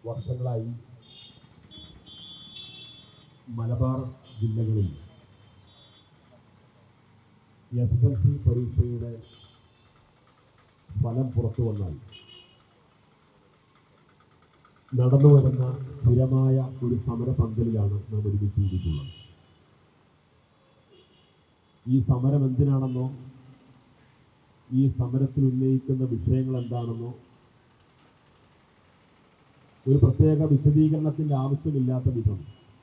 വർഷങ്ങളായി മലബാർ ജില്ലകളിൽ S L C പരീക്ഷയുടെ ഫലം പുറത്തു വന്നാൽ നടന്നു വരുന്ന സ്ഥിരമായ ഒരു സമര പന്തലിലാണ് നാം ഒരുമിച്ച് കൂടിയിട്ടുള്ളത് ഈ സമരം എന്തിനാണെന്നോ ഈ സമരത്തിൽ ഉന്നയിക്കുന്ന വിഷയങ്ങൾ എന്താണെന്നോ ഒരു പ്രത്യേക വിശദീകരണത്തിന്റെ ആവശ്യമില്ലാത്ത വിധം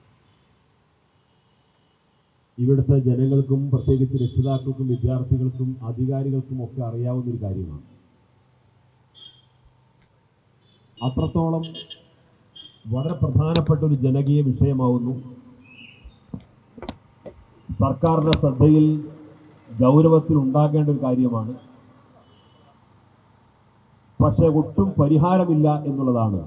ഇവിടുത്തെ ജനങ്ങൾക്കും പ്രത്യേകിച്ച് രക്ഷിതാക്കൾക്കും വിദ്യാർത്ഥികൾക്കും അധികാരികൾക്കും ഒക്കെ അറിയാവുന്ന ഒരു കാര്യമാണ് അത്രത്തോളം വളരെ പ്രധാനപ്പെട്ട ഒരു ജനകീയ വിഷയമാവുന്നു സർക്കാരിന്റെ ശ്രദ്ധയിൽ ഗൗരവത്തിൽ ഉണ്ടാകേണ്ട ഒരു കാര്യമാണ് പക്ഷെ ഒട്ടും പരിഹാരമില്ല എന്നുള്ളതാണ്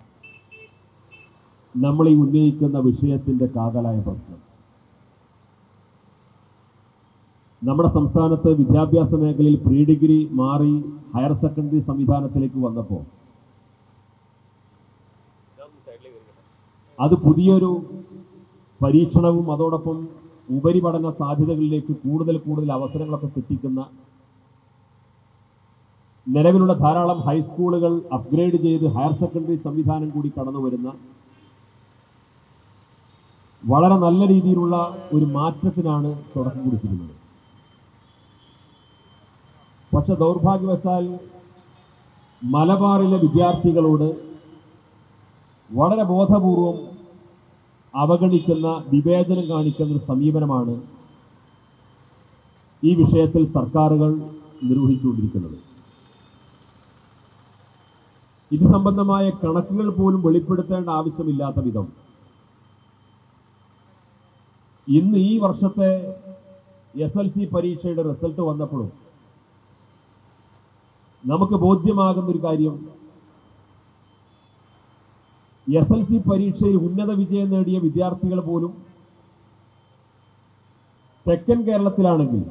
നമ്മൾ ഈ ഉന്നയിക്കുന്ന വിഷയത്തിന്റെ കാതലായ പ്രശ്നം നമ്മുടെ സംസ്ഥാനത്ത് വിദ്യാഭ്യാസ മേഖലയിൽ പ്രീ ഡിഗ്രി മാറി ഹയർ സെക്കൻഡറി സംവിധാനത്തിലേക്ക് വന്നപ്പോൾ അത് പുതിയൊരു പരീക്ഷണവും അതോടൊപ്പം ഉപരിപഠന സാധ്യതകളിലേക്ക് കൂടുതൽ കൂടുതൽ അവസരങ്ങളൊക്കെ സൃഷ്ടിക്കുന്ന നിലവിലുള്ള ധാരാളം ഹൈസ്കൂളുകൾ അപ്ഗ്രേഡ് ചെയ്ത് ഹയർ സെക്കൻഡറി സംവിധാനം കൂടി കടന്നു വരുന്ന വളരെ നല്ല രീതിയിലുള്ള ഒരു മാറ്റത്തിനാണ് തുടക്കം കുറിച്ചിരുന്നത് പക്ഷെ ദൗർഭാഗ്യവശാൽ മലബാറിലെ വിദ്യാർത്ഥികളോട് വളരെ ബോധപൂർവം അവഗണിക്കുന്ന വിവേചനം കാണിക്കുന്ന ഒരു സമീപനമാണ് ഈ വിഷയത്തിൽ സർക്കാരുകൾ നിർവഹിച്ചുകൊണ്ടിരിക്കുന്നത് ഇത് സംബന്ധമായ കണക്കുകൾ പോലും വെളിപ്പെടുത്തേണ്ട ആവശ്യമില്ലാത്ത വിധം ഇന്ന് ഈ വർഷത്തെ എസ് എൽ സി പരീക്ഷയുടെ റിസൾട്ട് വന്നപ്പോഴും നമുക്ക് ബോധ്യമാകുന്ന ഒരു കാര്യം എസ് എൽ സി പരീക്ഷയിൽ ഉന്നത വിജയം നേടിയ വിദ്യാർത്ഥികൾ പോലും തെക്കൻ കേരളത്തിലാണെങ്കിൽ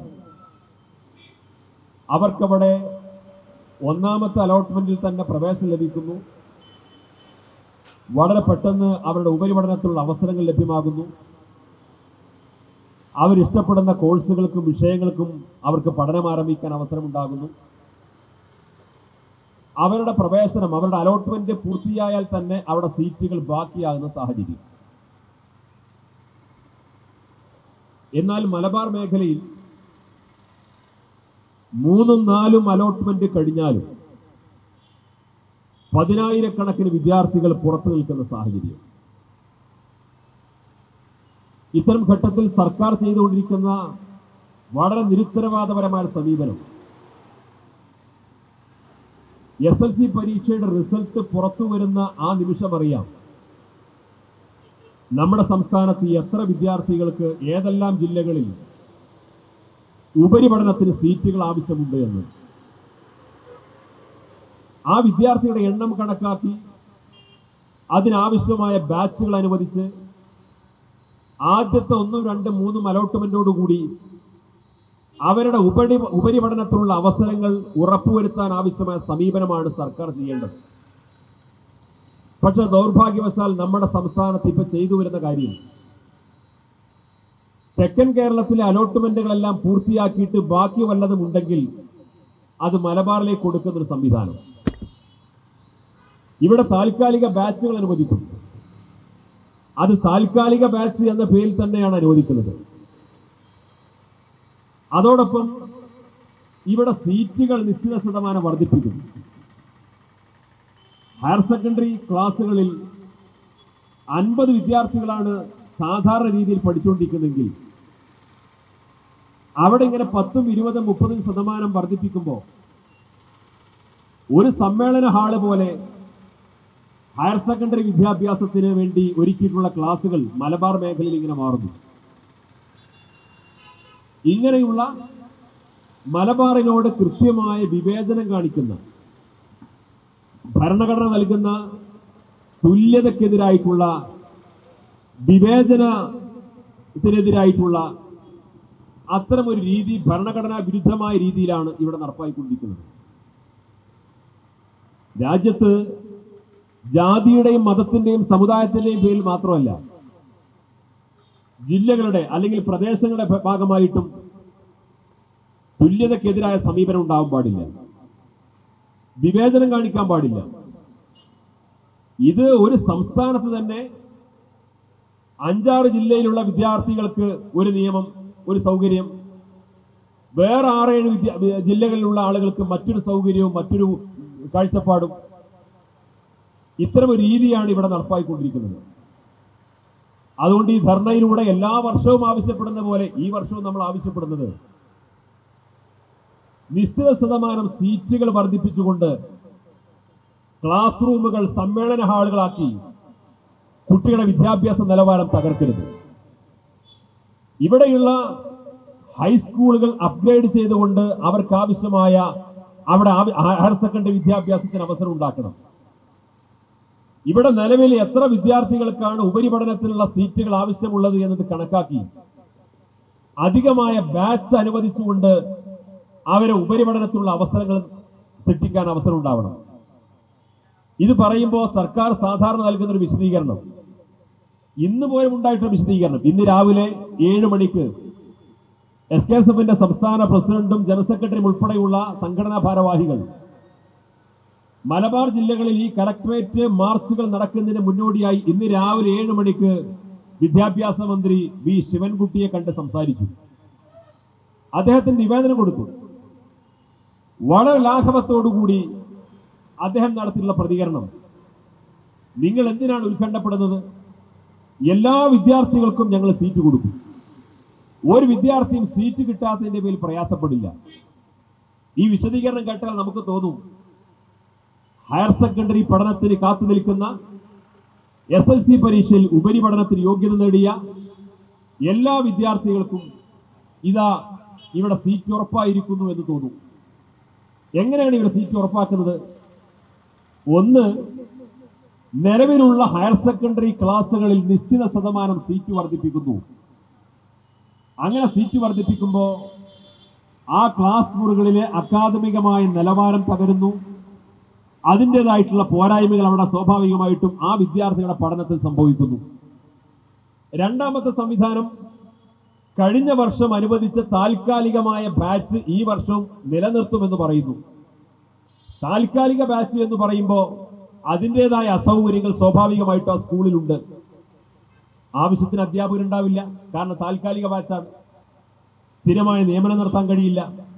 അവർക്കവിടെ ഒന്നാമത്തെ അലോട്ട്മെന്റിൽ തന്നെ പ്രവേശനം ലഭിക്കുന്നു വളരെ പെട്ടെന്ന് അവരുടെ ഉപരിപഠനത്തിലുള്ള അവസരങ്ങൾ ലഭ്യമാകുന്നു അവരിഷ്ടപ്പെടുന്ന കോഴ്സുകൾക്കും വിഷയങ്ങൾക്കും അവർക്ക് പഠനം ആരംഭിക്കാൻ അവസരമുണ്ടാകുന്നു അവരുടെ പ്രവേശനം അവരുടെ അലോട്ട്മെന്റ് പൂർത്തിയായാൽ തന്നെ അവിടെ സീറ്റുകൾ ബാക്കിയാകുന്ന സാഹചര്യം എന്നാൽ മലബാർ മേഖലയിൽ മൂന്നും നാലും അലോട്ട്മെന്റ് കഴിഞ്ഞാലും പതിനായിരക്കണക്കിന് വിദ്യാർത്ഥികൾ പുറത്തു നിൽക്കുന്ന സാഹചര്യം ഇത്തരം ഘട്ടത്തിൽ സർക്കാർ ചെയ്തുകൊണ്ടിരിക്കുന്ന വളരെ നിരുത്തരവാദപരമായ സമീപനം എസ് എൽ സി പരീക്ഷയുടെ റിസൾട്ട് പുറത്തു വരുന്ന ആ നിമിഷം അറിയാം നമ്മുടെ സംസ്ഥാനത്ത് എത്ര വിദ്യാർത്ഥികൾക്ക് ഏതെല്ലാം ജില്ലകളിൽ ഉപരിപഠനത്തിന് സീറ്റുകൾ ആവശ്യമുണ്ട് എന്ന് ആ വിദ്യാർത്ഥികളുടെ എണ്ണം കണക്കാക്കി അതിനാവശ്യമായ ബാച്ചുകൾ അനുവദിച്ച് ആദ്യത്തെ ഒന്നും രണ്ടും മൂന്നും അലോട്ട്മെന്റോടുകൂടി അവരുടെ ഉപരി ഉപരിപഠനത്തിനുള്ള അവസരങ്ങൾ ഉറപ്പുവരുത്താൻ ആവശ്യമായ സമീപനമാണ് സർക്കാർ ചെയ്യേണ്ടത് പക്ഷെ ദൗർഭാഗ്യവശാൽ നമ്മുടെ സംസ്ഥാനത്ത് ഇപ്പൊ ചെയ്തു വരുന്ന കാര്യം തെക്കൻ കേരളത്തിലെ അലോട്ട്മെന്റുകളെല്ലാം പൂർത്തിയാക്കിയിട്ട് ബാക്കി വല്ലതും ഉണ്ടെങ്കിൽ അത് മലബാറിലേക്ക് കൊടുക്കുന്ന ഒരു സംവിധാനം ഇവിടെ താൽക്കാലിക ബാച്ചുകൾ അനുവദിക്കും അത് താൽക്കാലിക ബാച്ച് എന്ന പേരിൽ തന്നെയാണ് അനുവദിക്കുന്നത് അതോടൊപ്പം ഇവിടെ സീറ്റുകൾ നിശ്ചിത ശതമാനം വർദ്ധിപ്പിക്കും ഹയർ സെക്കൻഡറി ക്ലാസ്സുകളിൽ അൻപത് വിദ്യാർത്ഥികളാണ് സാധാരണ രീതിയിൽ പഠിച്ചുകൊണ്ടിരിക്കുന്നതെങ്കിൽ അവിടെ ഇങ്ങനെ പത്തും ഇരുപതും മുപ്പതും ശതമാനം വർദ്ധിപ്പിക്കുമ്പോൾ ഒരു സമ്മേളന ഹാള് പോലെ ഹയർ സെക്കൻഡറി വിദ്യാഭ്യാസത്തിന് വേണ്ടി ഒരുക്കിയിട്ടുള്ള ക്ലാസുകൾ മലബാർ മേഖലയിൽ ഇങ്ങനെ മാറുന്നു ഇങ്ങനെയുള്ള മലബാറിനോട് കൃത്യമായ വിവേചനം കാണിക്കുന്ന ഭരണഘടന നൽകുന്ന തുല്യതക്കെതിരായിട്ടുള്ള വിവേചനത്തിനെതിരായിട്ടുള്ള അത്തരം ഒരു രീതി ഭരണഘടനാ വിരുദ്ധമായ രീതിയിലാണ് ഇവിടെ നടപ്പായിക്കൊണ്ടിരിക്കുന്നത് രാജ്യത്ത് ജാതിയുടെയും മതത്തിന്റെയും സമുദായത്തിന്റെയും പേരിൽ മാത്രമല്ല ജില്ലകളുടെ അല്ലെങ്കിൽ പ്രദേശങ്ങളുടെ ഭ- ഭാഗമായിട്ടും തുല്യതക്കെതിരായ സമീപനം ഉണ്ടാവാൻ പാടില്ല വിവേചനം കാണിക്കാൻ പാടില്ല ഇത് ഒരു സംസ്ഥാനത്ത് തന്നെ അഞ്ചാറ് ജില്ലയിലുള്ള വിദ്യാർത്ഥികൾക്ക് ഒരു നിയമം ഒരു സൗകര്യം വേറെ ആറേഴ് വിദ്യ വി- ജില്ലകളിലുള്ള ആളുകൾക്ക് മറ്റൊരു സൗകര്യവും മറ്റൊരു കാഴ്ചപ്പാടും ഇത്തരം ഒരു രീതിയാണ് ഇവിടെ നടപ്പായിക്കൊണ്ടിരിക്കുന്നത് അതുകൊണ്ട് ഈ ധർണയിലൂടെ എല്ലാ വർഷവും ആവശ്യപ്പെടുന്ന പോലെ ഈ വർഷവും നമ്മൾ ആവശ്യപ്പെടുന്നത് നിശ്ചിത ശതമാനം സീറ്റുകൾ വർദ്ധിപ്പിച്ചുകൊണ്ട് ക്ലാസ് റൂമുകൾ സമ്മേളന ഹാളുകളാക്കി കുട്ടികളുടെ വിദ്യാഭ്യാസ നിലവാരം തകർക്കരുത് ഇവിടെയുള്ള ഹൈസ്കൂളുകൾ അപ്ഗ്രേഡ് ചെയ്തുകൊണ്ട് അവർക്ക് ആവശ്യമായ അവിടെ ആവ- ഹയർ സെക്കൻഡറി വിദ്യാഭ്യാസത്തിന് അവസരം ഉണ്ടാക്കണം ഇവിടെ നിലവിൽ എത്ര വിദ്യാർത്ഥികൾക്കാണ് ഉപരിപഠനത്തിനുള്ള സീറ്റുകൾ ആവശ്യമുള്ളത് എന്നത് കണക്കാക്കി അധികമായ ബാച്ച് അനുവദിച്ചുകൊണ്ട് അവരെ ഉപരിപഠനത്തിനുള്ള അവസരങ്ങൾ സൃഷ്ടിക്കാൻ അവസരം ഉണ്ടാവണം ഇത് പറയുമ്പോൾ സർക്കാർ സാധാരണ നൽകുന്ന ഒരു വിശദീകരണം ഇന്ന് പോലും ഉണ്ടായിട്ടുള്ള വിശദീകരണം ഇന്ന് രാവിലെ ഏഴ് മണിക്ക് എസ് കെ എസ് എഫിന്റെ സംസ്ഥാന പ്രസിഡന്റും ജനറൽ സെക്രട്ടറിയും ഉൾപ്പെടെയുള്ള സംഘടനാ ഭാരവാഹികൾ മലബാർ ജില്ലകളിൽ ഈ കലക്ടറേറ്റ് മാർച്ചുകൾ നടക്കുന്നതിന് മുന്നോടിയായി ഇന്ന് രാവിലെ ഏഴ് മണിക്ക് വിദ്യാഭ്യാസ മന്ത്രി വി ശിവൻകുട്ടിയെ കണ്ട് സംസാരിച്ചു അദ്ദേഹത്തിന് നിവേദനം കൊടുത്തു വളരെ ലാഘവത്തോടുകൂടി അദ്ദേഹം നടത്തിയിട്ടുള്ള പ്രതികരണം നിങ്ങൾ എന്തിനാണ് ഉത്കണ്ഠപ്പെടുന്നത് എല്ലാ വിദ്യാർത്ഥികൾക്കും ഞങ്ങൾ സീറ്റ് കൊടുക്കും ഒരു വിദ്യാർത്ഥിയും സീറ്റ് കിട്ടാത്തതിന്റെ പേരിൽ പ്രയാസപ്പെടില്ല ഈ വിശദീകരണം കേട്ടാൽ നമുക്ക് തോന്നും ഹയർ സെക്കൻഡറി പഠനത്തിന് കാത്തു നിൽക്കുന്ന എസ് എൽ സി പരീക്ഷയിൽ ഉപരിപഠനത്തിന് യോഗ്യത നേടിയ എല്ലാ വിദ്യാർത്ഥികൾക്കും ഇതാ ഇവിടെ സീറ്റ് ഉറപ്പായിരിക്കുന്നു എന്ന് തോന്നും എങ്ങനെയാണ് ഇവിടെ സീറ്റ് ഉറപ്പാക്കുന്നത് ഒന്ന് നിലവിലുള്ള ഹയർ സെക്കൻഡറി ക്ലാസ്സുകളിൽ നിശ്ചിത ശതമാനം സീറ്റ് വർദ്ധിപ്പിക്കുന്നു അങ്ങനെ സീറ്റ് വർദ്ധിപ്പിക്കുമ്പോൾ ആ ക്ലാസ് മുറികളിലെ അക്കാദമികമായ നിലവാരം തകരുന്നു അതിൻ്റെതായിട്ടുള്ള പോരായ്മകൾ അവിടെ സ്വാഭാവികമായിട്ടും ആ വിദ്യാർത്ഥികളുടെ പഠനത്തിൽ സംഭവിക്കുന്നു രണ്ടാമത്തെ സംവിധാനം കഴിഞ്ഞ വർഷം അനുവദിച്ച താൽക്കാലികമായ ബാച്ച് ഈ വർഷം നിലനിർത്തുമെന്ന് പറയുന്നു താൽക്കാലിക ബാച്ച് എന്ന് പറയുമ്പോൾ അതിൻ്റെതായ അസൗകര്യങ്ങൾ സ്വാഭാവികമായിട്ടും ആ സ്കൂളിലുണ്ട് ആവശ്യത്തിന് അധ്യാപകരുണ്ടാവില്ല കാരണം താൽക്കാലിക ബാച്ചാണ് സ്ഥിരമായ നിയമനം നടത്താൻ കഴിയില്ല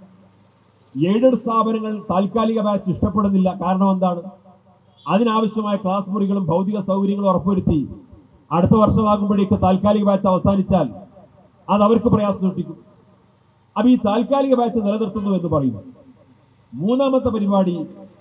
എയ്ഡഡ് സ്ഥാപനങ്ങൾ താൽക്കാലിക ബാച്ച് ഇഷ്ടപ്പെടുന്നില്ല കാരണം എന്താണ് അതിനാവശ്യമായ ക്ലാസ് മുറികളും ഭൗതിക സൗകര്യങ്ങളും ഉറപ്പുവരുത്തി അടുത്ത വർഷമാകുമ്പോഴേക്ക് താൽക്കാലിക ബാച്ച് അവസാനിച്ചാൽ അത് അവർക്ക് പ്രയാസം സൃഷ്ടിക്കും അപ്പൊ ഈ താൽക്കാലിക ബാച്ച് നിലനിർത്തുന്നു എന്ന് പറയുന്നു മൂന്നാമത്തെ പരിപാടി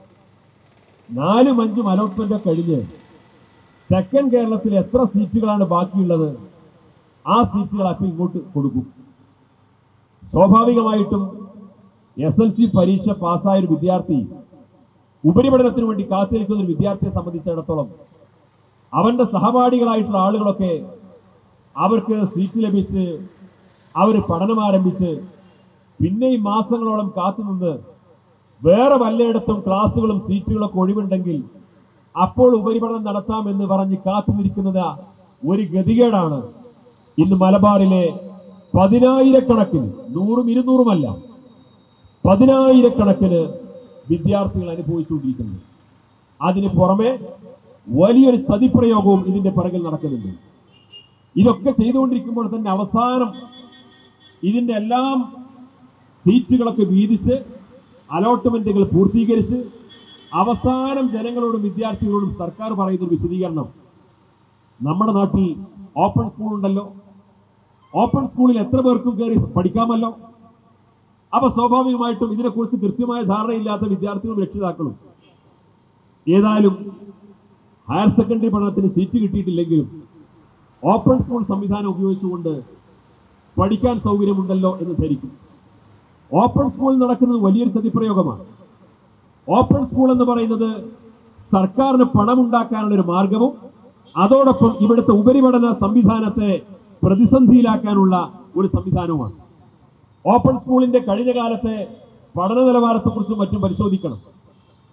നാലും അഞ്ചും അലോട്ട്മെന്റ് കഴിഞ്ഞ് തെക്കൻ കേരളത്തിൽ എത്ര സീറ്റുകളാണ് ബാക്കിയുള്ളത് ആ സീറ്റുകൾ അപ്പം ഇങ്ങോട്ട് കൊടുക്കും സ്വാഭാവികമായിട്ടും എസ് എൽ സി പരീക്ഷ പാസ്സായ ഒരു വിദ്യാർത്ഥി ഉപരിപഠനത്തിന് വേണ്ടി കാത്തിരിക്കുന്ന ഒരു വിദ്യാർത്ഥിയെ സംബന്ധിച്ചിടത്തോളം അവന്റെ സഹപാഠികളായിട്ടുള്ള ആളുകളൊക്കെ അവർക്ക് സീറ്റ് ലഭിച്ച് അവർ പഠനം ആരംഭിച്ച് പിന്നെയും മാസങ്ങളോളം കാത്തുനിന്ന് വേറെ വല്ലയിടത്തും ക്ലാസ്സുകളും സീറ്റുകളൊക്കെ ഒഴിവുണ്ടെങ്കിൽ അപ്പോൾ ഉപരിപഠനം നടത്താമെന്ന് പറഞ്ഞ് കാത്തുനിൽക്കുന്നത് ഒരു ഗതികേടാണ് ഇന്ന് മലബാറിലെ പതിനായിരക്കണക്കിന് നൂറും ഇരുന്നൂറുമല്ല പതിനായിരക്കണക്കിന് വിദ്യാർത്ഥികൾ അനുഭവിച്ചുകൊണ്ടിരിക്കുന്നു അതിന് പുറമെ വലിയൊരു ചതിപ്രയോഗവും ഇതിന്റെ പിറകിൽ നടക്കുന്നുണ്ട് ഇതൊക്കെ ചെയ്തുകൊണ്ടിരിക്കുമ്പോൾ തന്നെ അവസാനം ഇതിന്റെ എല്ലാം സീറ്റുകളൊക്കെ വീതിച്ച് അലോട്ട്മെന്റുകൾ പൂർത്തീകരിച്ച് അവസാനം ജനങ്ങളോടും വിദ്യാർത്ഥികളോടും സർക്കാർ പറയുന്ന ഒരു വിശദീകരണം നമ്മുടെ നാട്ടിൽ ഓപ്പൺ സ്കൂൾ ഉണ്ടല്ലോ ഓപ്പൺ സ്കൂളിൽ എത്ര പേർക്കും കയറി പഠിക്കാമല്ലോ അപ്പൊ സ്വാഭാവികമായിട്ടും ഇതിനെക്കുറിച്ച് കൃത്യമായ ധാരണയില്ലാത്ത വിദ്യാർത്ഥികളും രക്ഷിതാക്കളും ഏതായാലും ഹയർ സെക്കൻഡറി പഠനത്തിന് സീറ്റ് കിട്ടിയിട്ടില്ലെങ്കിലും ഓപ്പൺ സ്കൂൾ സംവിധാനം ഉപയോഗിച്ചുകൊണ്ട് പഠിക്കാൻ സൗകര്യമുണ്ടല്ലോ എന്ന് ധരിക്കും ഓപ്പൺ സ്കൂളിൽ നടക്കുന്നത് വലിയൊരു ചതിപ്രയോഗമാണ് ഓപ്പൺ സ്കൂൾ എന്ന് പറയുന്നത് സർക്കാരിന് പണമുണ്ടാക്കാനുള്ള ഒരു മാർഗവും അതോടൊപ്പം ഇവിടുത്തെ ഉപരിപഠന സംവിധാനത്തെ പ്രതിസന്ധിയിലാക്കാനുള്ള ഒരു സംവിധാനവുമാണ് ഓപ്പൺ സ്കൂളിന്റെ കഴിഞ്ഞ കാലത്തെ പഠന നിലവാരത്തെക്കുറിച്ചും മറ്റും പരിശോധിക്കണം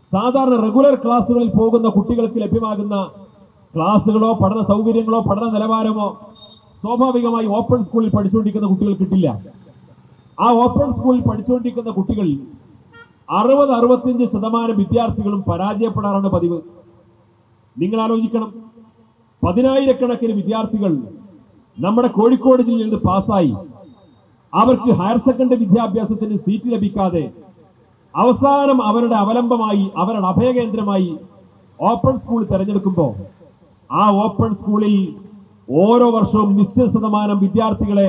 സാധാരണ റെഗുലർ ക്ലാസ്സുകളിൽ പോകുന്ന കുട്ടികൾക്ക് ലഭ്യമാകുന്ന ക്ലാസ്സുകളോ പഠന സൗകര്യങ്ങളോ പഠന നിലവാരമോ സ്വാഭാവികമായി ഓപ്പൺ സ്കൂളിൽ പഠിച്ചുകൊണ്ടിരിക്കുന്ന കുട്ടികൾ കിട്ടില്ല ആ ഓപ്പൺ സ്കൂളിൽ പഠിച്ചുകൊണ്ടിരിക്കുന്ന കുട്ടികൾ അറുപത് അറുപത്തിയഞ്ച് ശതമാനം വിദ്യാർത്ഥികളും പരാജയപ്പെടാറാണ് പതിവ് നിങ്ങൾ ആലോചിക്കണം പതിനായിരക്കണക്കിന് വിദ്യാർത്ഥികൾ നമ്മുടെ കോഴിക്കോട് ജില്ലയിൽ നിന്ന് പാസ്സായി അവർക്ക് ഹയർ സെക്കൻഡറി വിദ്യാഭ്യാസത്തിന് സീറ്റ് ലഭിക്കാതെ അവസാനം അവരുടെ അവലംബമായി അവരുടെ അഭയകേന്ദ്രമായി ഓപ്പൺ സ്കൂൾ തിരഞ്ഞെടുക്കുമ്പോൾ ആ ഓപ്പൺ സ്കൂളിൽ ഓരോ വർഷവും നിശ്ചിത ശതമാനം വിദ്യാർത്ഥികളെ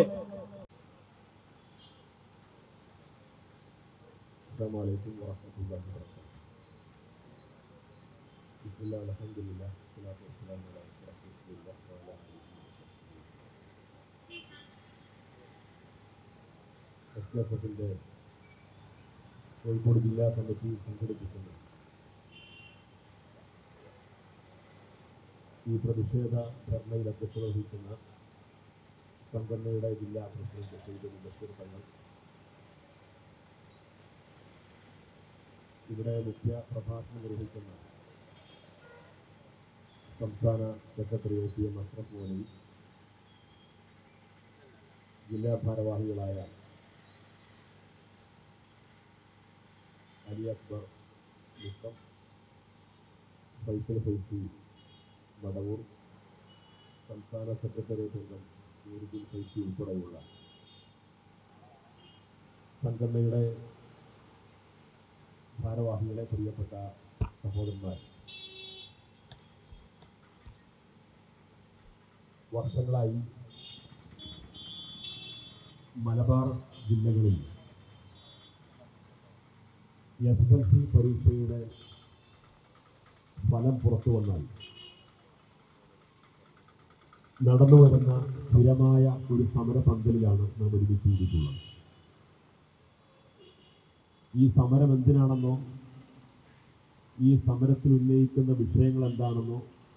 السلام عليكم ورحمة الله وبركاته. بسم الله والحمد لله والصلاة والسلام على أشرف رسول الله وعلى آله وصحبه വ്യത്യാസത്തിൻ്റെ കോഴിക്കോട് ജില്ലാ കമ്മിറ്റി സംഘടിപ്പിക്കുന്ന ഈ പ്രതിഷേധ ധർണയിൽ അധ്യക്ഷത വഹിക്കുന്ന സംഘടനയുടെ ജില്ലാ പ്രസിഡന്റ് സെയ്ദ് ബഷീർ തങ്ങൾ ഇവിടെ മുഖ്യ പ്രഭാഷണം നിർവഹിക്കുന്ന സംസ്ഥാന secretary O P M Ashraf Moli ജില്ലാ ഭാരവാഹികളായ അലി അക്ബർ മുക്കം ഫൈസൽ ഫൈസി വടവൂർ സംസ്ഥാന സെക്രട്ടേറിയറ്റ് അംഗം നൂറുദ്ദീൻ ഫൈസി ഉൾപ്പെടെയുള്ള സംഘടനയുടെ ഭാരവാഹികളെ പ്രിയപ്പെട്ട സഹോദരന്മാർ വർഷങ്ങളായി മലബാർ ജില്ലകളിൽ എസ് എൽ സി പരീക്ഷയുടെ ഫലം പുറത്തു വന്നാൽ നടന്നു വരുന്ന സ്ഥിരമായ ഒരു സമരപന്തലിലാണ് നാം ഒരുമിച്ചിരിക്കുന്നത് ഈ സമരം എന്തിനാണെന്നോ ഈ സമരത്തിൽ ഉന്നയിക്കുന്ന വിഷയങ്ങൾ എന്താണെന്നോ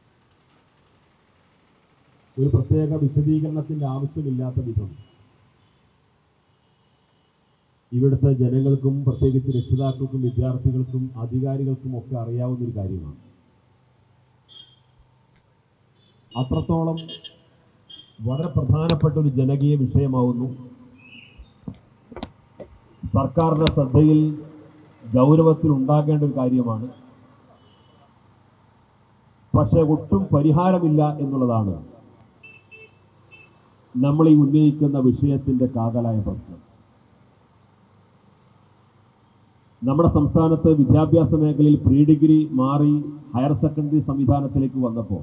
ഒരു പ്രത്യേക വിശദീകരണത്തിന്റെ ആവശ്യമില്ലാത്ത വിധം ഇവിടുത്തെ ജനങ്ങൾക്കും പ്രത്യേകിച്ച് രക്ഷിതാക്കൾക്കും വിദ്യാർത്ഥികൾക്കും അധികാരികൾക്കും ഒക്കെ അറിയാവുന്ന ഒരു കാര്യമാണ് അത്രത്തോളം വളരെ പ്രധാനപ്പെട്ട ഒരു ജനകീയ വിഷയമാവുന്നു സർക്കാരിന്റെ ശ്രദ്ധയിൽ ഗൗരവത്തിൽ ഉണ്ടാകേണ്ട ഒരു കാര്യമാണ് പക്ഷെ ഒട്ടും പരിഹാരമില്ല എന്നുള്ളതാണ് നമ്മൾ ഈ ഉന്നയിക്കുന്ന വിഷയത്തിന്റെ കാതലായ പ്രശ്നം നമ്മുടെ സംസ്ഥാനത്ത് വിദ്യാഭ്യാസ മേഖലയിൽ പ്രീ ഡിഗ്രി മാറി ഹയർ സെക്കൻഡറി സംവിധാനത്തിലേക്ക് വന്നപ്പോൾ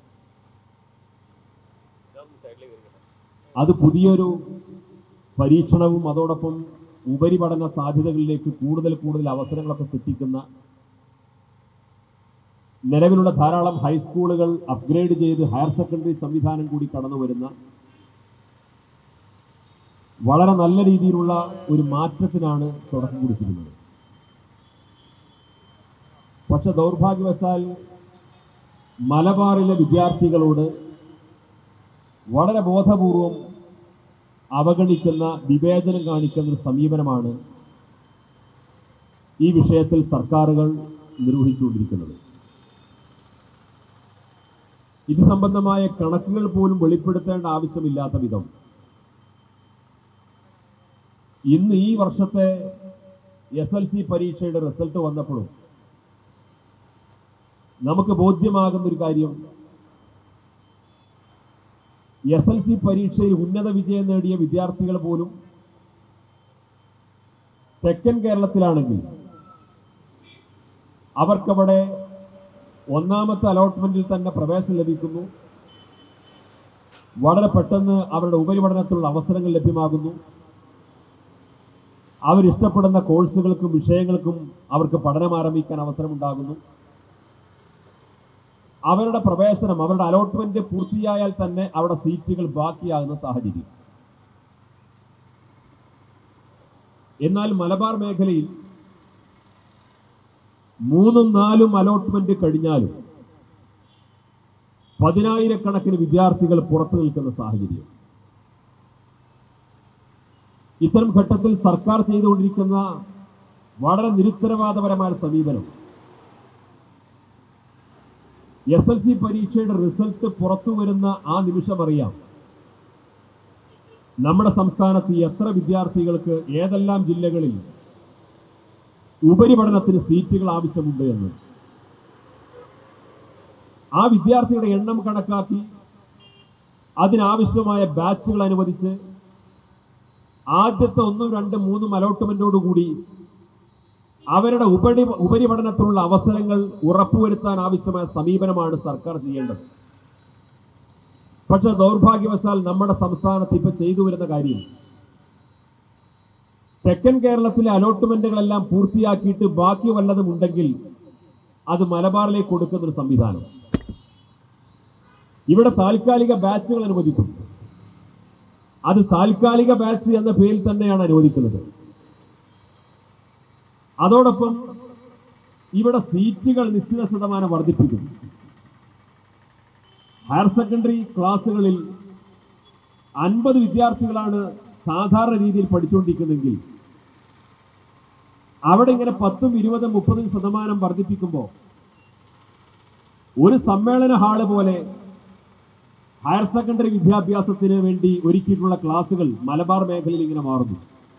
അത് പുതിയൊരു പരീക്ഷണവും അതോടൊപ്പം ഉപരിപഠന സാധ്യതകളിലേക്ക് കൂടുതൽ കൂടുതൽ അവസരങ്ങളൊക്കെ സൃഷ്ടിക്കുന്ന നിലവിലുള്ള ധാരാളം ഹൈസ്കൂളുകൾ അപ്ഗ്രേഡ് ചെയ്ത് ഹയർ സെക്കൻഡറി സംവിധാനം കൂടി കടന്നു വരുന്ന വളരെ നല്ല രീതിയിലുള്ള ഒരു മാറ്റത്തിനാണ് തുടക്കം കുറിച്ചിരുന്നത് പക്ഷെ ദൗർഭാഗ്യവശാൽ മലബാറിലെ വിദ്യാർത്ഥികളോട് വളരെ ബോധപൂർവം അവഗണിക്കുന്ന വിവേചനം കാണിക്കുന്ന ഒരു സമീപനമാണ് ഈ വിഷയത്തിൽ സർക്കാരുകൾ നിർവഹിച്ചുകൊണ്ടിരിക്കുന്നത് ഇത് സംബന്ധമായ കണക്കുകൾ പോലും വെളിപ്പെടുത്തേണ്ട ആവശ്യമില്ലാത്ത വിധം ഇന്ന് ഈ വർഷത്തെ എസ് എൽ സി പരീക്ഷയുടെ റിസൾട്ട് വന്നപ്പോഴും നമുക്ക് ബോധ്യമാകുന്ന ഒരു കാര്യം എസ് എൽ സി പരീക്ഷയിൽ ഉന്നത വിജയം നേടിയ വിദ്യാർത്ഥികൾ പോലും തെക്കൻ കേരളത്തിലാണെങ്കിൽ അവർക്കവിടെ ഒന്നാമത്തെ അലോട്ട്മെന്റിൽ തന്നെ പ്രവേശനം ലഭിക്കുന്നു വളരെ പെട്ടെന്ന് അവരുടെ ഉപരിപഠനത്തിലുള്ള അവസരങ്ങൾ ലഭ്യമാകുന്നു അവരിഷ്ടപ്പെടുന്ന കോഴ്സുകൾക്കും വിഷയങ്ങൾക്കും അവർക്ക് പഠനം ആരംഭിക്കാൻ അവസരമുണ്ടാകുന്നു അവരുടെ പ്രവേശനം അവരുടെ അലോട്ട്മെന്റ് പൂർത്തിയായാൽ തന്നെ അവിടെ സീറ്റുകൾ ബാക്കിയാകുന്ന സാഹചര്യം എന്നാൽ മലബാർ മേഖലയിൽ മൂന്നും നാലും അലോട്ട്മെന്റ് കഴിഞ്ഞാലും പതിനായിരക്കണക്കിന് വിദ്യാർത്ഥികൾ പുറത്തു നിൽക്കുന്ന സാഹചര്യം ഇത്തരം ഘട്ടത്തിൽ സർക്കാർ ചെയ്തുകൊണ്ടിരിക്കുന്ന വളരെ നിരുത്തരവാദപരമായ സമീപനം എസ് എൽ സി പരീക്ഷയുടെ റിസൾട്ട് പുറത്തു വരുന്ന ആ നിമിഷം അറിയാം നമ്മുടെ സംസ്ഥാനത്ത് എത്ര വിദ്യാർത്ഥികൾക്ക് ഏതെല്ലാം ജില്ലകളിൽ ഉപരിപഠനത്തിന് സീറ്റുകൾ ആവശ്യമുണ്ട് എന്ന് ആ വിദ്യാർത്ഥിയുടെ എണ്ണം കണക്കാക്കി അതിനാവശ്യമായ ബാച്ചുകൾ അനുവദിച്ച് ആദ്യത്തെ ഒന്നും രണ്ടും മൂന്നും അലോട്ട്മെന്റോടുകൂടി അവരുടെ ഉപരി ഉപരിപഠനത്തിനുള്ള അവസരങ്ങൾ ഉറപ്പുവരുത്താൻ ആവശ്യമായ സമീപനമാണ് സർക്കാർ ചെയ്യേണ്ടത് പക്ഷെ ദൗർഭാഗ്യവശാൽ നമ്മുടെ സംസ്ഥാനത്ത് ഇപ്പൊ ചെയ്തു വരുന്ന കാര്യം തെക്കൻ കേരളത്തിലെ അലോട്ട്മെന്റുകളെല്ലാം പൂർത്തിയാക്കിയിട്ട് ബാക്കി വല്ലതും ഉണ്ടെങ്കിൽ അത് മലബാറിലേക്ക് കൊടുക്കുന്ന ഒരു സംവിധാനം ഇവിടെ താൽക്കാലിക ബാച്ചുകൾ അനുവദിക്കും അത് താൽക്കാലിക ബാച്ച് എന്ന പേരിൽ തന്നെയാണ് അനുവദിക്കുന്നത് അതോടൊപ്പം ഇവിടെ സീറ്റുകൾ നിശ്ചിത ശതമാനം വർദ്ധിപ്പിക്കും ഹയർ സെക്കൻഡറി ക്ലാസ്സുകളിൽ അൻപത് വിദ്യാർത്ഥികളാണ് സാധാരണ രീതിയിൽ പഠിച്ചുകൊണ്ടിരിക്കുന്നതെങ്കിൽ അവിടെ ഇങ്ങനെ പത്തും ഇരുപതും മുപ്പതും ശതമാനം വർദ്ധിപ്പിക്കുമ്പോൾ ഒരു സമ്മേളന ഹാള് പോലെ ഹയർ സെക്കൻഡറി വിദ്യാഭ്യാസത്തിന് വേണ്ടി ഒരുക്കിയിട്ടുള്ള ക്ലാസുകൾ മലബാർ മേഖലയിൽ ഇങ്ങനെ മാറുന്നു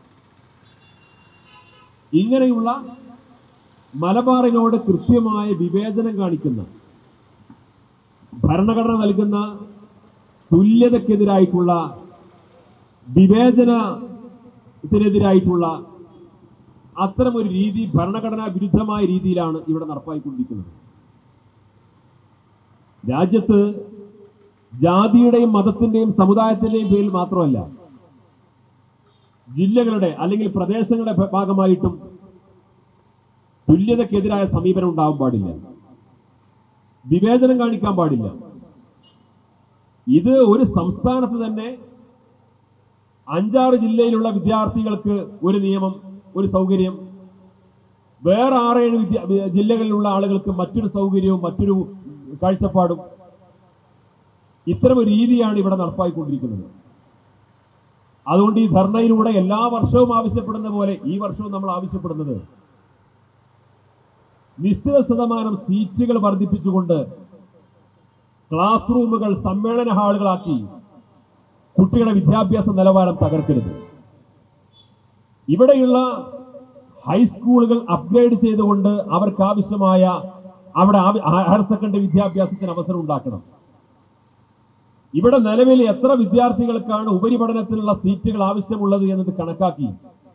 ഇങ്ങനെയുള്ള മലബാറിനോട് കൃത്യമായ വിവേചനം കാണിക്കുന്ന ഭരണഘടന നൽകുന്ന തുല്യതക്കെതിരായിട്ടുള്ള വിവേചനത്തിനെതിരായിട്ടുള്ള അത്തരമൊരു രീതി ഭരണഘടനാ വിരുദ്ധമായ രീതിയിലാണ് ഇവിടെ നടപ്പായിക്കൊണ്ടിരിക്കുന്നത് രാജ്യത്ത് ജാതിയുടെയും മതത്തിന്റെയും സമുദായത്തിന്റെയും പേരിൽ മാത്രമല്ല ജില്ലകളുടെ അല്ലെങ്കിൽ പ്രദേശങ്ങളുടെ ഭ- ഭാഗമായിട്ടും തുല്യതക്കെതിരായ സമീപനം ഉണ്ടാവാൻ പാടില്ല വിവേചനം കാണിക്കാൻ പാടില്ല ഇത് ഒരു സംസ്ഥാനത്ത് തന്നെ അഞ്ചാറ് ജില്ലയിലുള്ള വിദ്യാർത്ഥികൾക്ക് ഒരു നിയമം ഒരു സൗകര്യം വേറെ ആറേഴ് വിദ്യ വി- ജില്ലകളിലുള്ള ആളുകൾക്ക് മറ്റൊരു സൗകര്യവും മറ്റൊരു കാഴ്ചപ്പാടും ഇത്തരം ഒരു രീതിയാണ് ഇവിടെ നടപ്പായിക്കൊണ്ടിരിക്കുന്നത് അതുകൊണ്ട് ഈ ധർണയിലൂടെ എല്ലാ വർഷവും ആവശ്യപ്പെടുന്ന പോലെ ഈ വർഷവും നമ്മൾ ആവശ്യപ്പെടുന്നത് നിശ്ചിത ശതമാനം സീറ്റുകൾ വർദ്ധിപ്പിച്ചുകൊണ്ട് ക്ലാസ് റൂമുകൾ സമ്മേളന ഹാളുകളാക്കി കുട്ടികളുടെ വിദ്യാഭ്യാസ നിലവാരം തകർക്കരുത് ഇവിടെയുള്ള ഹൈസ്കൂളുകൾ അപ്ഗ്രേഡ് ചെയ്തുകൊണ്ട് അവർക്ക് ആവശ്യമായ അവിടെ ആവ- ഹയർ സെക്കൻഡറി വിദ്യാഭ്യാസത്തിന് അവസരം ഉണ്ടാക്കണം ഇവിടെ നിലവിൽ എത്ര വിദ്യാർത്ഥികൾക്കാണ് ഉപരിപഠനത്തിനുള്ള സീറ്റുകൾ ആവശ്യമുള്ളത് എന്നത് കണക്കാക്കി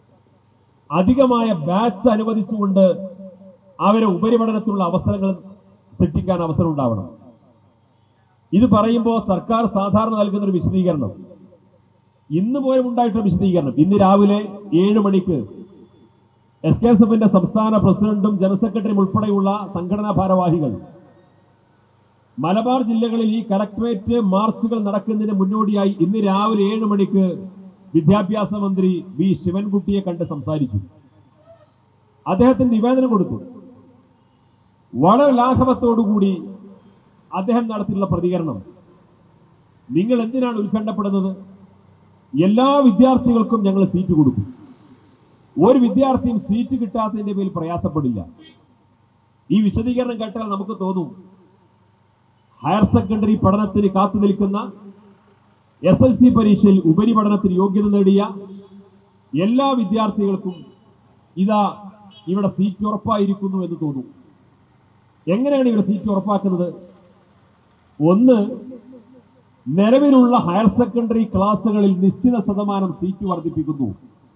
അധികമായ ബാച്ച് അനുവദിച്ചുകൊണ്ട് അവരെ ഉപരിപഠനത്തിനുള്ള അവസരങ്ങൾ സൃഷ്ടിക്കാൻ അവസരം ഉണ്ടാവണം ഇത് പറയുമ്പോൾ സർക്കാർ സാധാരണ നൽകുന്ന ഒരു വിശദീകരണം ഇന്ന് പോലും ഉണ്ടായിട്ടുള്ള വിശദീകരണം ഇന്ന് രാവിലെ ഏഴ് മണിക്ക് എസ് കെ എസ് എഫിന്റെ സംസ്ഥാന പ്രസിഡന്റും ജനറൽ സെക്രട്ടറിയും ഉൾപ്പെടെയുള്ള സംഘടനാ ഭാരവാഹികൾ മലബാർ ജില്ലകളിൽ ഈ കലക്ടറേറ്റ് മാർച്ചുകൾ നടക്കുന്നതിന് മുന്നോടിയായി ഇന്ന് രാവിലെ ഏഴ് മണിക്ക് വിദ്യാഭ്യാസ മന്ത്രി വി ശിവൻകുട്ടിയെ കണ്ട് സംസാരിച്ചു അദ്ദേഹത്തിന് നിവേദനം കൊടുത്തു വളരെ ലാഘവത്തോടുകൂടി അദ്ദേഹം നടത്തിയിട്ടുള്ള പ്രതികരണം നിങ്ങൾ എന്തിനാണ് ഉത്കണ്ഠപ്പെടുന്നത് എല്ലാ വിദ്യാർത്ഥികൾക്കും ഞങ്ങൾ സീറ്റ് കൊടുക്കും ഒരു വിദ്യാർത്ഥിയും സീറ്റ് കിട്ടാത്തതിന്റെ പേരിൽ പ്രയാസപ്പെടില്ല ഈ വിശദീകരണം കേട്ടാൽ നമുക്ക് തോന്നും ഹയർ സെക്കൻഡറി പഠനത്തിന് കാത്തു നിൽക്കുന്ന എസ് എൽ സി പരീക്ഷയിൽ ഉപരിപഠനത്തിന് യോഗ്യത നേടിയ എല്ലാ വിദ്യാർത്ഥികൾക്കും ഇതാ ഇവിടെ സീറ്റ് ഉറപ്പായിരിക്കുന്നു എന്ന് തോന്നും എങ്ങനെയാണ് ഇവിടെ സീറ്റ് ഉറപ്പാക്കുന്നത് ഒന്ന് നിലവിലുള്ള ഹയർ സെക്കൻഡറി ക്ലാസ്സുകളിൽ നിശ്ചിത ശതമാനം സീറ്റ് വർദ്ധിപ്പിക്കുന്നു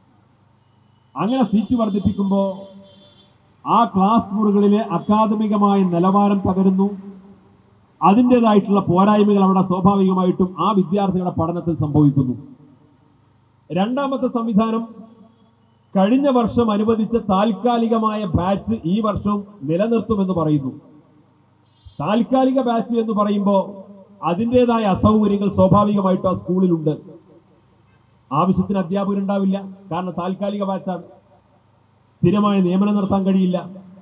അങ്ങനെ സീറ്റ് വർദ്ധിപ്പിക്കുമ്പോൾ ആ ക്ലാസ് മുറികളിലെ അക്കാദമികമായ നിലവാരം തകരുന്നു അതിൻ്റെതായിട്ടുള്ള പോരായ്മകൾ അവിടെ സ്വാഭാവികമായിട്ടും ആ വിദ്യാർത്ഥികളുടെ പഠനത്തിൽ സംഭവിക്കുന്നു രണ്ടാമത്തെ സംവിധാനം കഴിഞ്ഞ വർഷം അനുവദിച്ച താൽക്കാലികമായ ബാച്ച് ഈ വർഷം നിലനിർത്തുമെന്ന് പറയുന്നു താൽക്കാലിക ബാച്ച് എന്ന് പറയുമ്പോൾ അതിൻ്റെതായ അസൗകര്യങ്ങൾ സ്വാഭാവികമായിട്ടും ആ സ്കൂളിലുണ്ട് ആവശ്യത്തിന് അധ്യാപകരുണ്ടാവില്ല കാരണം താൽക്കാലിക ബാച്ചാണ് സ്ഥിരമായ നിയമനം നടത്താൻ കഴിയില്ല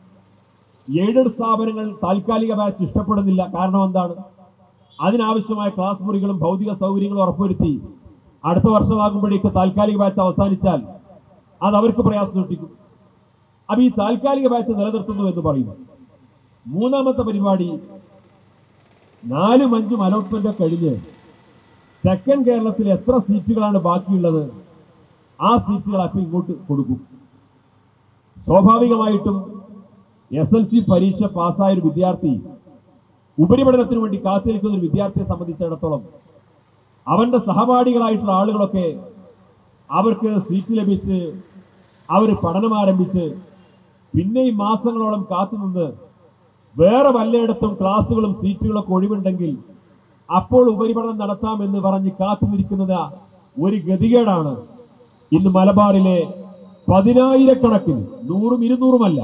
എയ്ഡഡ് സ്ഥാപനങ്ങൾ താൽക്കാലിക ബാച്ച് ഇഷ്ടപ്പെടുന്നില്ല കാരണം എന്താണ് അതിനാവശ്യമായ ക്ലാസ് മുറികളും ഭൗതിക സൗകര്യങ്ങളും ഉറപ്പുവരുത്തി അടുത്ത വർഷമാകുമ്പോഴേക്ക് താൽക്കാലിക ബാച്ച് അവസാനിച്ചാൽ അത് അവർക്ക് പ്രയാസം സൃഷ്ടിക്കും അപ്പൊ ഈ താൽക്കാലിക ബാച്ച് നിലനിർത്തുന്നു എന്ന് പറയുന്നു മൂന്നാമത്തെ പരിപാടി നാലും അഞ്ചും അലോട്ട്മെന്റ് കഴിഞ്ഞ് തെക്കൻ കേരളത്തിൽ എത്ര സീറ്റുകളാണ് ബാക്കിയുള്ളത് ആ സീറ്റുകൾ അപ്പം ഇങ്ങോട്ട് കൊടുക്കും സ്വാഭാവികമായിട്ടും എസ് എൽ സി പരീക്ഷ പാസ്സായ ഒരു വിദ്യാർത്ഥി ഉപരിപഠനത്തിന് വേണ്ടി കാത്തിരിക്കുന്ന ഒരു വിദ്യാർത്ഥിയെ സംബന്ധിച്ചിടത്തോളം അവന്റെ സഹപാഠികളായിട്ടുള്ള ആളുകളൊക്കെ അവർക്ക് സീറ്റ് ലഭിച്ച് അവർ പഠനം ആരംഭിച്ച് പിന്നെയും മാസങ്ങളോളം കാത്തുനിന്ന് വേറെ വല്ലയിടത്തും ക്ലാസ്സുകളും സീറ്റുകളൊക്കെ ഒഴിവുണ്ടെങ്കിൽ അപ്പോൾ ഉപരിപഠനം നടത്താമെന്ന് പറഞ്ഞ് കാത്തുനിൽക്കുന്നത് ഒരു ഗതികേടാണ് ഇന്ന് മലബാറിലെ പതിനായിരക്കണക്കിന് നൂറും ഇരുന്നൂറുമല്ല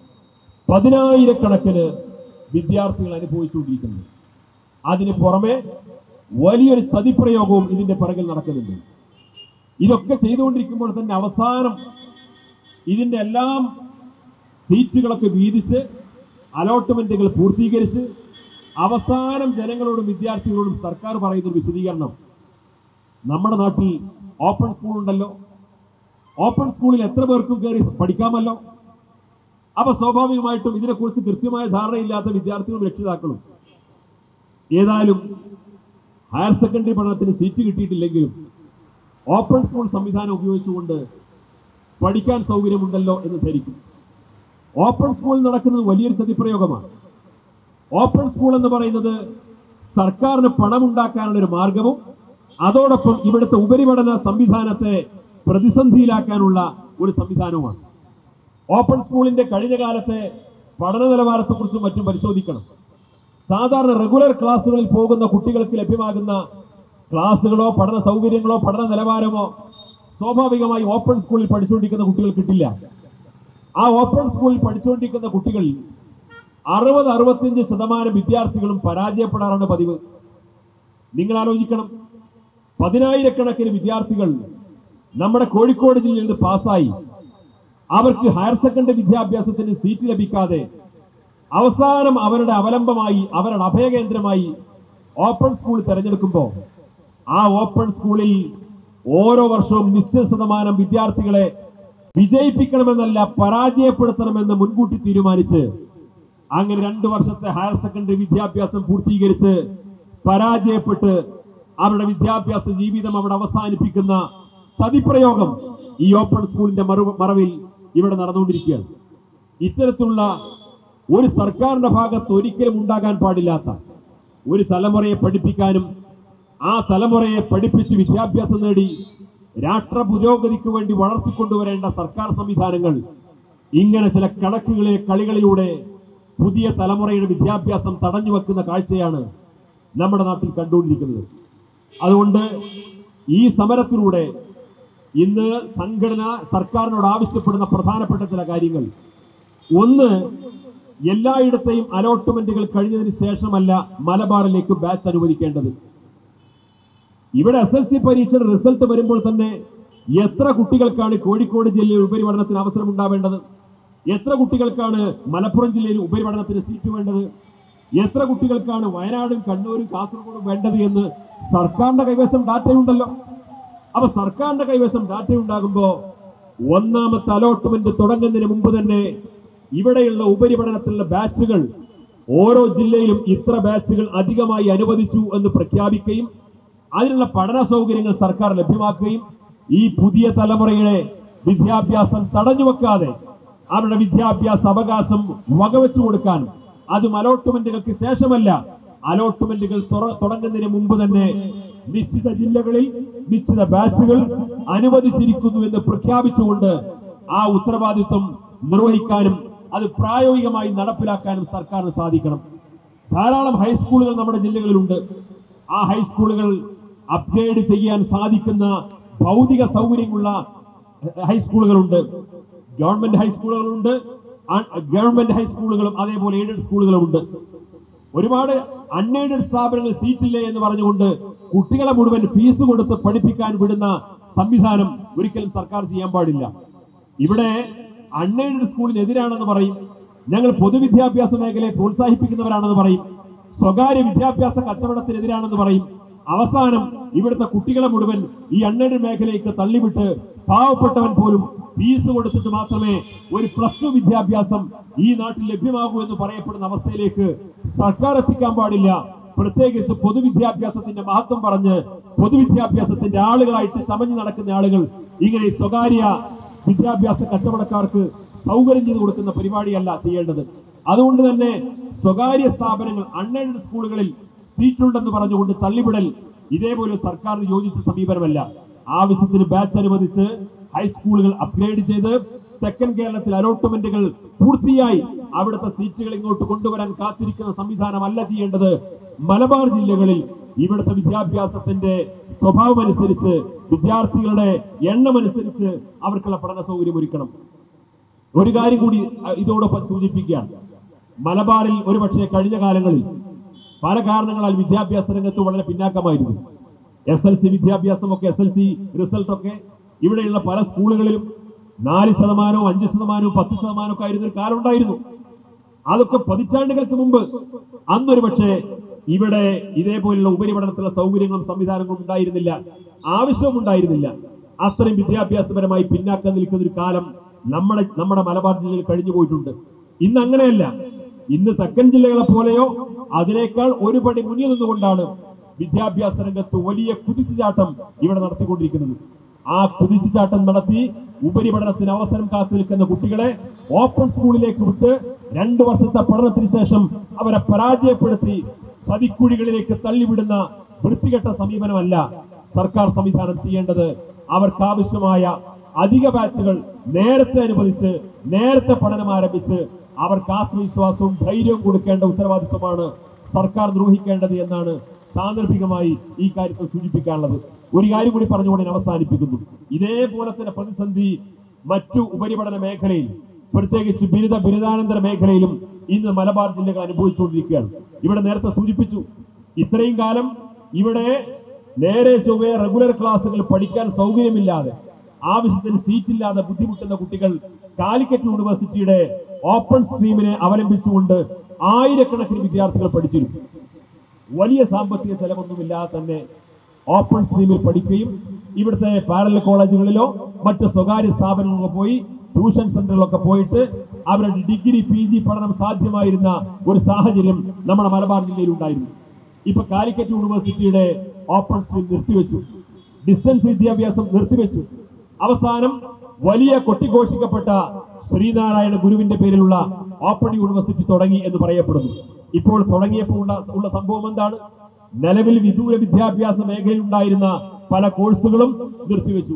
പതിനായിരക്കണക്കിന് വിദ്യാർത്ഥികൾ അനുഭവിച്ചുകൊണ്ടിരിക്കുന്നത് അതിന് പുറമെ വലിയൊരു ചതിപ്രയോഗവും ഇതിന്റെ പിറകിൽ നടക്കുന്നുണ്ട് ഇതൊക്കെ ചെയ്തുകൊണ്ടിരിക്കുമ്പോൾ തന്നെ അവസാനം ഇതിന്റെ എല്ലാം സീറ്റുകളൊക്കെ വീതിച്ച് അലോട്ട്മെന്റുകൾ പൂർത്തീകരിച്ച് അവസാനം ജനങ്ങളോടും വിദ്യാർത്ഥികളോടും സർക്കാർ പറയുന്ന ഒരു വിശദീകരണം നമ്മുടെ നാട്ടിൽ ഓപ്പൺ സ്കൂൾ ഉണ്ടല്ലോ ഓപ്പൺ സ്കൂളിൽ എത്ര പേർക്കും കയറി പഠിക്കാമല്ലോ അപ്പൊ സ്വാഭാവികമായിട്ടും ഇതിനെക്കുറിച്ച് കൃത്യമായ ധാരണയില്ലാത്ത വിദ്യാർത്ഥികളും രക്ഷിതാക്കളും ഏതായാലും ഹയർ സെക്കൻഡറി പഠനത്തിന് സീറ്റ് കിട്ടിയിട്ടില്ലെങ്കിലും ഓപ്പൺ സ്കൂൾ സംവിധാനം ഉപയോഗിച്ചുകൊണ്ട് പഠിക്കാൻ സൗകര്യമുണ്ടല്ലോ എന്ന് ധരിക്കും ഓപ്പൺ സ്കൂളിൽ നടക്കുന്നത് വലിയൊരു ചതിപ്രയോഗമാണ് ഓപ്പൺ സ്കൂൾ എന്ന് പറയുന്നത് സർക്കാരിന് പണമുണ്ടാക്കാനുള്ള ഒരു മാർഗവും അതോടൊപ്പം ഇവിടുത്തെ ഉപരിപഠന സംവിധാനത്തെ പ്രതിസന്ധിയിലാക്കാനുള്ള ഒരു സംവിധാനവുമാണ് ഓപ്പൺ സ്കൂളിന്റെ കഴിഞ്ഞ കാലത്തെ പഠന നിലവാരത്തെക്കുറിച്ചും മറ്റും പരിശോധിക്കണം സാധാരണ റെഗുലർ ക്ലാസ്സുകളിൽ പോകുന്ന കുട്ടികൾക്ക് ലഭ്യമാകുന്ന ക്ലാസ്സുകളോ പഠന സൗകര്യങ്ങളോ പഠന നിലവാരമോ സ്വാഭാവികമായി ഓപ്പൺ സ്കൂളിൽ പഠിച്ചുകൊണ്ടിരിക്കുന്ന കുട്ടികൾ കിട്ടില്ല ആ ഓപ്പൺ സ്കൂളിൽ പഠിച്ചുകൊണ്ടിരിക്കുന്ന കുട്ടികളിൽ അറുപത് അറുപത്തിയഞ്ച് ശതമാനം വിദ്യാർത്ഥികളും പരാജയപ്പെടാറാണ് പതിവ് നിങ്ങൾ ആലോചിക്കണം പതിനായിരക്കണക്കിന് വിദ്യാർത്ഥികൾ നമ്മുടെ കോഴിക്കോട് ജില്ലയിൽ നിന്ന് പാസ്സായി അവർക്ക് ഹയർ സെക്കൻഡറി വിദ്യാഭ്യാസത്തിന് സീറ്റ് ലഭിക്കാതെ അവസാനം അവരുടെ അവലംബമായി അവരുടെ അഭയകേന്ദ്രമായി ഓപ്പൺ സ്കൂൾ തിരഞ്ഞെടുക്കുമ്പോൾ ആ ഓപ്പൺ സ്കൂളിൽ ഓരോ വർഷവും നിശ്ചിത ശതമാനം വിദ്യാർത്ഥികളെ വിജയിപ്പിക്കണമെന്നല്ല പരാജയപ്പെടുത്തണമെന്ന് മുൻകൂട്ടി തീരുമാനിച്ച് അങ്ങനെ രണ്ടു വർഷത്തെ ഹയർ സെക്കൻഡറി വിദ്യാഭ്യാസം പൂർത്തീകരിച്ച് പരാജയപ്പെട്ട് അവരുടെ വിദ്യാഭ്യാസ ജീവിതം അവിടെ അവസാനിപ്പിക്കുന്ന ചതിപ്രയോഗം ഈ ഓപ്പൺ സ്കൂളിന്റെ മറു മറവിൽ ഇവിടെ നടന്നുകൊണ്ടിരിക്കുകയാണ് ഇത്തരത്തിലുള്ള ഒരു സർക്കാരിന്റെ ഭാഗത്ത് ഒരിക്കലും ഉണ്ടാകാൻ പാടില്ലാത്ത ഒരു തലമുറയെ പഠിപ്പിക്കാനും ആ തലമുറയെ പഠിപ്പിച്ച് വിദ്യാഭ്യാസം നേടി രാഷ്ട്ര പുരോഗതിക്ക് വേണ്ടി വളർത്തിക്കൊണ്ടുവരേണ്ട സർക്കാർ സംവിധാനങ്ങൾ ഇങ്ങനെ ചില കണക്കുകളെ കളികളിലൂടെ പുതിയ തലമുറയുടെ വിദ്യാഭ്യാസം തടഞ്ഞു വെക്കുന്ന കാഴ്ചയാണ് നമ്മുടെ നാട്ടിൽ കണ്ടുകൊണ്ടിരിക്കുന്നത് അതുകൊണ്ട് ഈ സമരത്തിലൂടെ ഇന്ന് സംഘടന സർക്കാരിനോട് ആവശ്യപ്പെടുന്ന പ്രധാനപ്പെട്ട ചില കാര്യങ്ങൾ ഒന്ന് എല്ലായിടത്തെയും അലോട്ട്മെന്റുകൾ കഴിഞ്ഞതിന് ശേഷമല്ല മലബാറിലേക്ക് ബാച്ച് അനുവദിക്കേണ്ടത് ഇവിടെ എസ് എൽ സി പരീക്ഷയുടെ റിസൾട്ട് വരുമ്പോൾ തന്നെ എത്ര കുട്ടികൾക്കാണ് കോഴിക്കോട് ജില്ലയിൽ ഉപരിപഠനത്തിന് അവസരം ഉണ്ടാവേണ്ടത് എത്ര കുട്ടികൾക്കാണ് മലപ്പുറം ജില്ലയിൽ ഉപരിപഠനത്തിന് സീറ്റ് വേണ്ടത് എത്ര കുട്ടികൾക്കാണ് വയനാടും കണ്ണൂരും കാസർഗോഡും വേണ്ടത് എന്ന് സർക്കാരിന്റെ കൈവശം ഡാറ്റയുണ്ടല്ലോ അപ്പൊ സർക്കാരിന്റെ കൈവശം ഡാറ്റ ഉണ്ടാകുമ്പോ ഒന്നാമത്തെ അലോട്ട്മെന്റ് തുടങ്ങുന്നതിന് മുമ്പ് തന്നെ ഇവിടെയുള്ള ഉപരിപഠനത്തിലുള്ള ബാച്ചുകൾ ഓരോ ജില്ലയിലും ഇത്ര ബാച്ചുകൾ അധികമായി അനുവദിച്ചു എന്ന് പ്രഖ്യാപിക്കുകയും അതിനുള്ള പഠന സൗകര്യങ്ങൾ സർക്കാർ ലഭ്യമാക്കുകയും ഈ പുതിയ തലമുറയുടെ വിദ്യാഭ്യാസം തടഞ്ഞു വെക്കാതെ അവരുടെ വിദ്യാഭ്യാസ അവകാശം വകവെച്ചു കൊടുക്കാൻ അതും അലോട്ട്മെന്റുകൾക്ക് ശേഷമല്ല അലോട്ട്മെന്റുകൾ തുറ- തുടങ്ങുന്നതിന് മുമ്പ് തന്നെ നിശ്ചിത ജില്ലകളിൽ നിശ്ചിത ബാച്ചുകൾ അനുവദിച്ചിരിക്കുന്നു എന്ന് പ്രഖ്യാപിച്ചുകൊണ്ട് ആ ഉത്തരവാദിത്വം നിർവഹിക്കാനും അത് പ്രായോഗികമായി നടപ്പിലാക്കാനും സർക്കാരിന് സാധിക്കണം ധാരാളം ഹൈസ്കൂളുകൾ നമ്മുടെ ജില്ലകളിലുണ്ട് ആ ഹൈസ്കൂളുകൾ അപ്ഗ്രേഡ് ചെയ്യാൻ സാധിക്കുന്ന ഭൗതിക സൗകര്യമുള്ള ഹൈസ്കൂളുകളുണ്ട് ഗവൺമെന്റ് ഹൈസ്കൂളുകളുണ്ട് ആ- ഗവൺമെന്റ് ഹൈസ്കൂളുകളും അതേപോലെ എയ്ഡഡ് സ്കൂളുകളും ഉണ്ട് ഒരുപാട് അൺഎയ്ഡഡ് സ്ഥാപനങ്ങൾ സീറ്റില്ലേ എന്ന് പറഞ്ഞുകൊണ്ട് കുട്ടികളെ മുഴുവൻ ഫീസ് കൊടുത്ത് പഠിപ്പിക്കാൻ വിടുന്ന സംവിധാനം ഒരിക്കലും സർക്കാർ ചെയ്യാൻ പാടില്ല ഇവിടെ അൺഎയ്ഡഡ് സ്കൂളിനെതിരാണെന്ന് പറയും ഞങ്ങൾ പൊതുവിദ്യാഭ്യാസ മേഖലയെ പ്രോത്സാഹിപ്പിക്കുന്നവരാണെന്ന് പറയും സ്വകാര്യ വിദ്യാഭ്യാസ കച്ചവടത്തിനെതിരാണെന്ന് പറയും അവസാനം ഇവിടുത്തെ കുട്ടികളെ മുഴുവൻ ഈ അൺഎയ്ഡഡ് മേഖലയ്ക്ക് തള്ളിവിട്ട് പാവപ്പെട്ടവൻ പോലും ഫീസ് കൊടുത്തിട്ട് മാത്രമേ ഒരു പ്ലസ് ടു വിദ്യാഭ്യാസം ഈ നാട്ടിൽ ലഭ്യമാകൂ എന്ന് പറയപ്പെടുന്ന അവസ്ഥയിലേക്ക് സർക്കാർ എത്തിക്കാൻ പാടില്ല പ്രത്യേകിച്ച് പൊതുവിദ്യാഭ്യാസത്തിന്റെ മഹത്വം പറഞ്ഞ് പൊതുവിദ്യാഭ്യാസത്തിന്റെ ആളുകളായിട്ട് ചമഞ്ഞു നടക്കുന്ന ആളുകൾ ഇങ്ങനെ ഈ സ്വകാര്യ വിദ്യാഭ്യാസ കച്ചവടക്കാർക്ക് സൗകര്യം ചെയ്തു കൊടുക്കുന്ന പരിപാടിയല്ല ചെയ്യേണ്ടത് അതുകൊണ്ട് തന്നെ സ്വകാര്യ സ്ഥാപനങ്ങൾ അൺഎയ്ഡഡ് സ്കൂളുകളിൽ സീറ്റുണ്ടെന്ന് പറഞ്ഞുകൊണ്ട് തള്ളിവിടൽ ഇതേപോലെ സർക്കാരിന് യോജിച്ച സമീപനമല്ല ആവശ്യത്തിന് ബാച്ച് അനുവദിച്ച് ഹൈസ്കൂളുകൾ അപ്ഗ്രേഡ് ചെയ്ത് തെക്കൻ കേരളത്തിൽ അലോട്ട്മെന്റുകൾ പൂർത്തിയായി അവിടുത്തെ സീറ്റുകൾ ഇങ്ങോട്ട് കൊണ്ടുവരാൻ കാത്തിരിക്കുന്ന സംവിധാനമല്ല ചെയ്യേണ്ടത് മലബാർ ജില്ലകളിൽ ഇവിടുത്തെ വിദ്യാഭ്യാസത്തിന്റെ സ്വഭാവം അനുസരിച്ച് വിദ്യാർത്ഥികളുടെ എണ്ണം അനുസരിച്ച് അവർക്കുള്ള പഠന സൗകര്യം ഒരുക്കണം ഒരു കാര്യം കൂടി അഹ്, ഇതോടൊപ്പം സൂചിപ്പിക്കുകയാണ് മലബാറിൽ ഒരുപക്ഷെ കഴിഞ്ഞ കാലങ്ങളിൽ പല കാരണങ്ങളാൽ വിദ്യാഭ്യാസ രംഗത്ത് വളരെ പിന്നാക്കമായിരുന്നു എസ് എൽ സി വിദ്യാഭ്യാസമൊക്കെ എസ് എൽ സി റിസൾട്ടൊക്കെ ഇവിടെയുള്ള പല സ്കൂളുകളിലും നാല് ശതമാനവും അഞ്ച് ശതമാനവും പത്ത് ശതമാനവും ഒക്കെ ആയിരുന്ന ഒരു കാലം ഉണ്ടായിരുന്നു അതൊക്കെ പതിറ്റാണ്ടുകൾക്ക് മുമ്പ് അന്നൊരു പക്ഷേ ഇവിടെ ഇതേപോലുള്ള ഉപരിപഠനത്തിലുള്ള സൗകര്യങ്ങളും സംവിധാനങ്ങളും ഉണ്ടായിരുന്നില്ല ആവശ്യവും ഉണ്ടായിരുന്നില്ല അത്രയും വിദ്യാഭ്യാസപരമായി പിന്നാക്കം നിൽക്കുന്ന ഒരു കാലം നമ്മുടെ നമ്മുടെ മലബാർ ജില്ലയിൽ കഴിഞ്ഞു പോയിട്ടുണ്ട് ഇന്ന് അങ്ങനെയല്ല ഇന്ന് തെക്കൻ ജില്ലകളെ പോലെയോ അതിനേക്കാൾ ഒരു പടി മുന്നിൽ നിന്നുകൊണ്ടാണ് വിദ്യാഭ്യാസ രംഗത്ത് വലിയ കുതിച്ചുചാട്ടം ഇവിടെ നടത്തിക്കൊണ്ടിരിക്കുന്നത് ആ കുതിച്ചുചാട്ടം നടത്തി ഉപരിപഠനത്തിന് അവസരം കാത്തു നിൽക്കുന്ന കുട്ടികളെ ഓപ്പൺ സ്കൂളിലേക്ക് വിട്ട് രണ്ടു വർഷത്തെ പഠനത്തിന് ശേഷം അവരെ പരാജയപ്പെടുത്തി ചതിക്കുഴികളിലേക്ക് തള്ളിവിടുന്ന വൃത്തികെട്ട സമീപനമല്ല സർക്കാർ സംവിധാനം ചെയ്യേണ്ടത് അവർക്കാവശ്യമായ അധിക ബാച്ചുകൾ നേരത്തെ അനുവദിച്ച് നേരത്തെ പഠനം ആരംഭിച്ച് അവർക്ക് ആത്മവിശ്വാസവും ധൈര്യവും കൊടുക്കേണ്ട ഉത്തരവാദിത്വമാണ് സർക്കാർ നിർവഹിക്കേണ്ടത് എന്നാണ് സാന്ദർഭികമായി ഈ കാര്യത്തിൽ സൂചിപ്പിക്കാനുള്ളത് ഒരു കാര്യം കൂടി പറഞ്ഞുകൊണ്ട് ഞാൻ അവസാനിപ്പിക്കുന്നു ഇതേപോലെ തന്നെ പ്രതിസന്ധി മറ്റു ഉപരിപഠന മേഖലയിൽ പ്രത്യേകിച്ച് ബിരുദ ബിരുദാനന്തര മേഖലയിലും ഇന്ന് മലബാർ ജില്ലകൾ അനുഭവിച്ചുകൊണ്ടിരിക്കുകയാണ് ഇവിടെ നേരത്തെ സൂചിപ്പിച്ചു ഇത്രയും കാലം ഇവിടെ നേരെ ചൊവ്വേ റെഗുലർ ക്ലാസ്സുകൾ പഠിക്കാൻ സൗകര്യമില്ലാതെ ആവശ്യത്തിന് സീറ്റില്ലാതെ ബുദ്ധിമുട്ടുന്ന കുട്ടികൾ കാലിക്കറ്റ് യൂണിവേഴ്സിറ്റിയുടെ ഓപ്പൺ സ്ട്രീമിനെ അവലംബിച്ചുകൊണ്ട് ആയിരക്കണക്കിന് വിദ്യാർത്ഥികൾ പഠിച്ചിരുന്നു വലിയ സാമ്പത്തിക ചെലവൊന്നുമില്ലാതെ തന്നെ ഓപ്പൺ സ്ട്രീമിൽ പഠിക്കുകയും ഇവിടുത്തെ പാരലൽ കോളേജുകളിലോ മറ്റ് സ്വകാര്യ സ്ഥാപനങ്ങളിലോ പോയി ട്യൂഷൻ സെന്ററിലൊക്കെ പോയിട്ട് അവരുടെ ഡിഗ്രി പി ജി പഠനം സാധ്യമായിരുന്ന ഒരു സാഹചര്യം നമ്മുടെ മലബാർ ജില്ലയിൽ ഉണ്ടായിരുന്നു ഇപ്പൊ കാലിക്കറ്റ് യൂണിവേഴ്സിറ്റിയുടെ ഓപ്പൺ സ്ട്രീം നിർത്തിവെച്ചു ഡിസ്റ്റൻസ് വിദ്യാഭ്യാസം നിർത്തിവെച്ചു അവസാനം വലിയ കൊട്ടിഘോഷിക്കപ്പെട്ട ശ്രീനാരായണ ഗുരുവിന്റെ പേരിലുള്ള ഓപ്പൺ യൂണിവേഴ്സിറ്റി തുടങ്ങി എന്ന് പറയപ്പെടുന്നു ഇപ്പോൾ തുടങ്ങിയപ്പോൾ ഉള്ള ഉള്ള സംഭവം എന്താണ് നിലവിൽ വിദൂര വിദ്യാഭ്യാസ മേഖലയിൽ ഉണ്ടായിരുന്ന പല കോഴ്സുകളും നിർത്തിവെച്ചു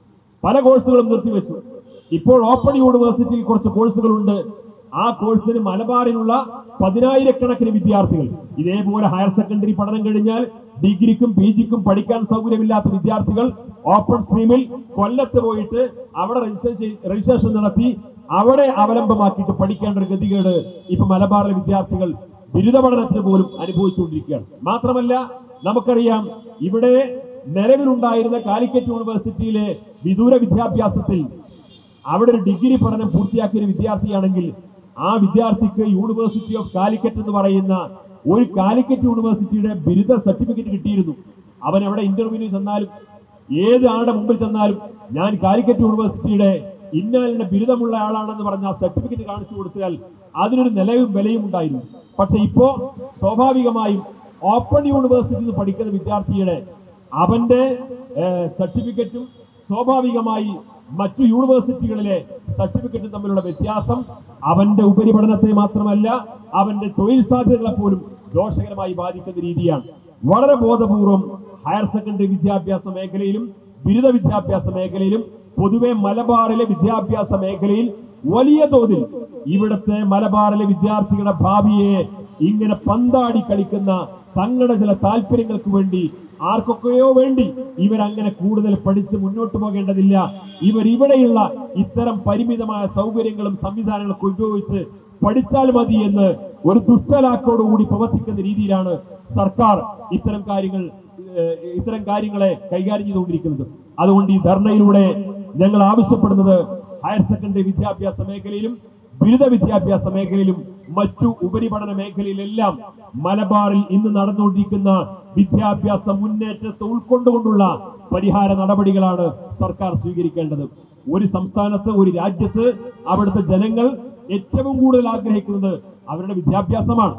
പല കോഴ്സുകളും നിർത്തിവെച്ചു ഇപ്പോൾ ഓപ്പൺ യൂണിവേഴ്സിറ്റിയിൽ കുറച്ച് കോഴ്സുകളുണ്ട് ആ കോഴ്സിന് മലബാറിലുള്ള പതിനായിരക്കണക്കിന് വിദ്യാർത്ഥികൾ ഇതേപോലെ ഹയർ സെക്കൻഡറി പഠനം കഴിഞ്ഞാൽ ഡിഗ്രിക്കും പി ജിക്കും പഠിക്കാൻ സൗകര്യമില്ലാത്ത വിദ്യാർത്ഥികൾ ഓപ്പൺ സ്ട്രീമിൽ കൊല്ലത്ത് പോയിട്ട് അവിടെ രജിസ്ട്രേഷൻ രജിസ്ട്രേഷൻ നടത്തി അവിടെ അവലംബമാക്കിയിട്ട് പഠിക്കേണ്ട ഒരു ഗതികേട് ഇപ്പൊ മലബാറിലെ വിദ്യാർത്ഥികൾ ബിരുദ പഠനത്തിന് പോലും അനുഭവിച്ചുകൊണ്ടിരിക്കുകയാണ് മാത്രമല്ല നമുക്കറിയാം ഇവിടെ നിലവിലുണ്ടായിരുന്ന കാലിക്കറ്റ് യൂണിവേഴ്സിറ്റിയിലെ വിദൂര വിദ്യാഭ്യാസത്തിൽ അവിടെ ഒരു ഡിഗ്രി പഠനം പൂർത്തിയാക്കിയ ഒരു വിദ്യാർത്ഥിയാണെങ്കിൽ ആ വിദ്യാർത്ഥിക്ക് യൂണിവേഴ്സിറ്റി ഓഫ് കാലിക്കറ്റ് എന്ന് പറയുന്ന ഒരു കാലിക്കറ്റ് യൂണിവേഴ്സിറ്റിയുടെ ബിരുദ സർട്ടിഫിക്കറ്റ് കിട്ടിയിരുന്നു അവൻ അവിടെ ഇന്റർവ്യൂവിന് ചെന്നാലും ഏത് ആളുടെ മുമ്പിൽ ചെന്നാലും ഞാൻ കാലിക്കറ്റ് യൂണിവേഴ്സിറ്റിയുടെ ഇന്നാലിന്റെ ബിരുദമുള്ള ആളാണെന്ന് പറഞ്ഞ ആ സർട്ടിഫിക്കറ്റ് കാണിച്ചു കൊടുത്താൽ അതിനൊരു നിലയും വിലയും ഉണ്ടായിരുന്നു പക്ഷെ ഇപ്പോ സ്വാഭാവികമായും ഓപ്പൺ യൂണിവേഴ്സിറ്റിയിൽ നിന്ന് പഠിക്കുന്ന വിദ്യാർത്ഥിയുടെ അവന്റെ സർട്ടിഫിക്കറ്റും സ്വാഭാവികമായി മറ്റു യൂണിവേഴ്സിറ്റികളിലെ സർട്ടിഫിക്കറ്റും തമ്മിലുള്ള വ്യത്യാസം അവന്റെ ഉപരിപഠനത്തെ മാത്രമല്ല അവന്റെ തൊഴിൽ സാധ്യതകളെ പോലും ദോഷകരമായി ബാധിക്കുന്ന രീതിയാണ് വളരെ ബോധപൂർവം ഹയർ സെക്കൻഡറി വിദ്യാഭ്യാസ മേഖലയിലും ബിരുദ വിദ്യാഭ്യാസ മേഖലയിലും പൊതുവെ മലബാറിലെ വിദ്യാഭ്യാസ മേഖലയിൽ വലിയ തോതിൽ ഇവിടുത്തെ മലബാറിലെ വിദ്യാർത്ഥികളുടെ ഭാവിയെ ഇങ്ങനെ പന്താടി കളിക്കുന്ന തങ്ങളുടെ ചില താല്പര്യങ്ങൾക്ക് വേണ്ടി ആർക്കൊക്കെയോ വേണ്ടി ഇവരങ്ങനെ കൂടുതൽ പഠിച്ച് മുന്നോട്ട് പോകേണ്ടതില്ല ഇവർ ഇവിടെയുള്ള ഇത്തരം പരിമിതമായ സൗകര്യങ്ങളും സംവിധാനങ്ങളൊക്കെ ഉപയോഗിച്ച് പഠിച്ചാൽ മതി എന്ന് ഒരു ദുഷ്ടലാക്കോടുകൂടി പ്രവർത്തിക്കുന്ന രീതിയിലാണ് സർക്കാർ ഇത്തരം കാര്യങ്ങൾ ഏഹ്, ഇത്തരം കാര്യങ്ങളെ കൈകാര്യം ചെയ്തുകൊണ്ടിരിക്കുന്നത് അതുകൊണ്ട് ഈ ധർണയിലൂടെ ഞങ്ങൾ ആവശ്യപ്പെടുന്നത് ഹയർ സെക്കൻഡറി വിദ്യാഭ്യാസ മേഖലയിലും ബിരുദ വിദ്യാഭ്യാസ മേഖലയിലും മറ്റു ഉപരിപഠന മേഖലയിലെല്ലാം മലബാറിൽ ഇന്ന് നടന്നുകൊണ്ടിരിക്കുന്ന വിദ്യാഭ്യാസ മുന്നേറ്റത്തെ ഉൾക്കൊണ്ടുകൊണ്ടുള്ള പരിഹാര നടപടികളാണ് സർക്കാർ സ്വീകരിക്കേണ്ടത് ഒരു സംസ്ഥാനത്ത് ഒരു രാജ്യത്ത് അവിടുത്തെ ജനങ്ങൾ ഏറ്റവും കൂടുതൽ ആഗ്രഹിക്കുന്നത് അവരുടെ വിദ്യാഭ്യാസമാണ്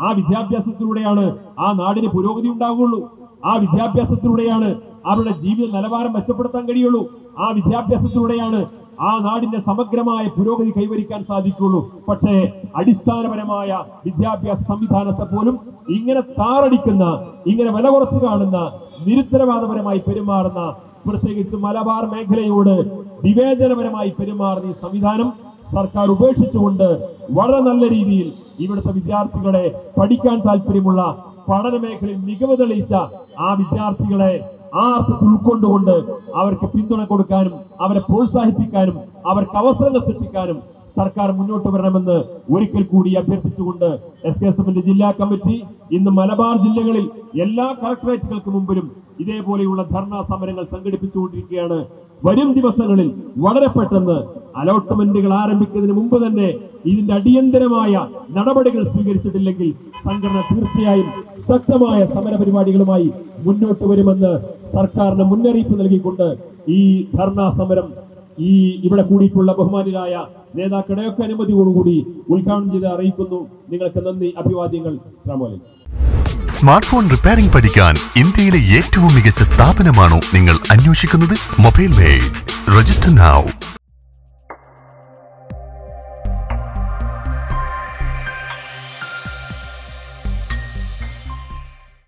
ആ വിദ്യാഭ്യാസത്തിലൂടെയാണ് ആ നാടിന് പുരോഗതി ഉണ്ടാവുകയുള്ളൂ ആ വിദ്യാഭ്യാസത്തിലൂടെയാണ് അവരുടെ ജീവിത നിലവാരം മെച്ചപ്പെടുത്താൻ കഴിയുള്ളൂ ആ വിദ്യാഭ്യാസത്തിലൂടെയാണ് ആ നാടിന്റെ സമഗ്രമായ പുരോഗതി കൈവരിക്കാൻ സാധിക്കുള്ളൂ പക്ഷേ അടിസ്ഥാനപരമായ വിദ്യാഭ്യാസ സംവിധാനത്തെ പോലും ഇങ്ങനെ താറടിക്കുന്ന ഇങ്ങനെ വില കുറച്ച് കാണുന്ന നിരുത്തരവാദപരമായി പെരുമാറുന്ന പ്രത്യേകിച്ച് മലബാർ മേഖലയോട് വിവേചനപരമായി പെരുമാറുന്ന ഈ സംവിധാനം സർക്കാർ ഉപേക്ഷിച്ചുകൊണ്ട് വളരെ നല്ല രീതിയിൽ ഇവിടുത്തെ വിദ്യാർത്ഥികളെ പഠിക്കാൻ താല്പര്യമുള്ള പഠന മേഖലയിൽ മികവ് തെളിയിച്ച ആ വിദ്യാർത്ഥികളെ ആ അർത്ഥത്തിൽ ഉൾക്കൊണ്ടുകൊണ്ട് അവർക്ക് പിന്തുണ കൊടുക്കാനും അവരെ പ്രോത്സാഹിപ്പിക്കാനും അവർക്ക് അവസരങ്ങൾ സൃഷ്ടിക്കാനും സർക്കാർ മുന്നോട്ട് വരണമെന്ന് ഒരിക്കൽ കൂടി അഭ്യർത്ഥിച്ചുകൊണ്ട് എസ് കെ എസ് എഫിന്റെ ജില്ലാ കമ്മിറ്റി ഇന്ന് മലബാർ ജില്ലകളിൽ എല്ലാ കളക്ടറേറ്റുകൾക്ക് മുമ്പിലും ഇതേപോലെയുള്ള ധർണാ സമരങ്ങൾ സംഘടിപ്പിച്ചുകൊണ്ടിരിക്കുകയാണ് വരും ദിവസങ്ങളിൽ വളരെ പെട്ടെന്ന് അലോട്ട്മെന്റുകൾ ആരംഭിക്കുന്നതിന് മുമ്പ് തന്നെ ഇതിന്റെ അടിയന്തരമായ നടപടികൾ സ്വീകരിച്ചിട്ടില്ലെങ്കിൽ സംഘടന തീർച്ചയായും ശക്തമായ സമര പരിപാടികളുമായി മുന്നോട്ട് വരുമെന്ന് സർക്കാരിന് മുന്നറിയിപ്പ് നൽകിക്കൊണ്ട് ഈ ധർണാ സമരം ഈ ഇവിടെ കൂടിയിട്ടുള്ള ബഹുമാനിരായ നേതാക്കളുടെയൊക്കെ അനുമതിയോടുകൂടി ഉദ്ഘാടനം ചെയ്ത് അറിയിക്കുന്നു നിങ്ങൾക്ക് നന്ദി അഭിവാദ്യങ്ങൾ ശ്രാമോലി സ്മാർട്ട് ഫോൺ റിപ്പയറിംഗ് പഠിക്കാൻ ഇന്ത്യയിലെ ഏറ്റവും മികച്ച സ്ഥാപനമാണോ നിങ്ങൾ അന്വേഷിക്കുന്നത് മൊബൈൽ മെയ്ഡ് രജിസ്റ്റർ നൗ